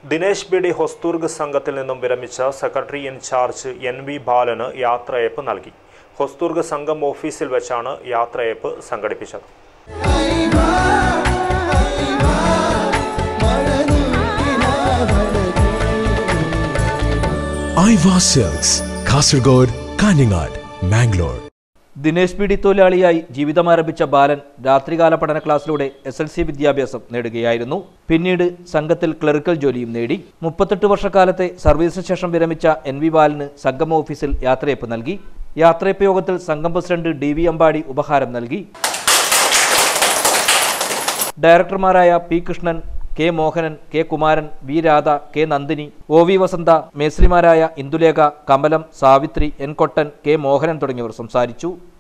Dinesh B D ഹൊസ്തൂർഗ് സംഘത്തിൽ നിന്നും വിരമിച്ച സെക്രട്ടറി ഇൻചാർജ് എൻ വി ബാലന് യാത്രയയപ്പ് നൽകി ഹൊസ്തൂർഗ് സംഘം ഓഫീസിൽ വെച്ചാണ് യാത്രയയപ്പ് സംഘടിപ്പിച്ചത് ഐവാ സെൽസ് കാസർഗോഡ് കാഞ്ഞങ്ങാട് മാംഗ്ലൂർ ദിനേശ് പീഡി തൊഴിലാളിയായി ജീവിതമാരംഭിച്ച ബാലൻ രാത്രികാല പഠന ക്ലാസ്സിലൂടെ എസ് എൽ സി വിദ്യാഭ്യാസം നേടുകയായിരുന്നു പിന്നീട് സംഘത്തിൽ ക്ലറിക്കൽ ജോലിയും നേടി മുപ്പത്തെട്ട് വർഷക്കാലത്തെ സർവീസിന് ശേഷം വിരമിച്ച എൻ വി ബാലന് സംഗമ ഓഫീസിൽ യാത്രയപ്പ് നൽകി യാത്രയപ്പ് യോഗത്തിൽ സംഘം പ്രസിഡന്റ് ഡി വി അമ്പാടി ഉപഹാരം നൽകി ഡയറക്ടർമാരായ P Krishnan K Mohanan K Kumaran V Radha K Nandini O V Vasantha മേസ്ത്രിമാരായ ഇന്ദുലേഖ കമലം സാവിത്രി എൻ കൊട്ടൻ കെ മോഹനൻ തുടങ്ങിയവർ സംസാരിച്ചു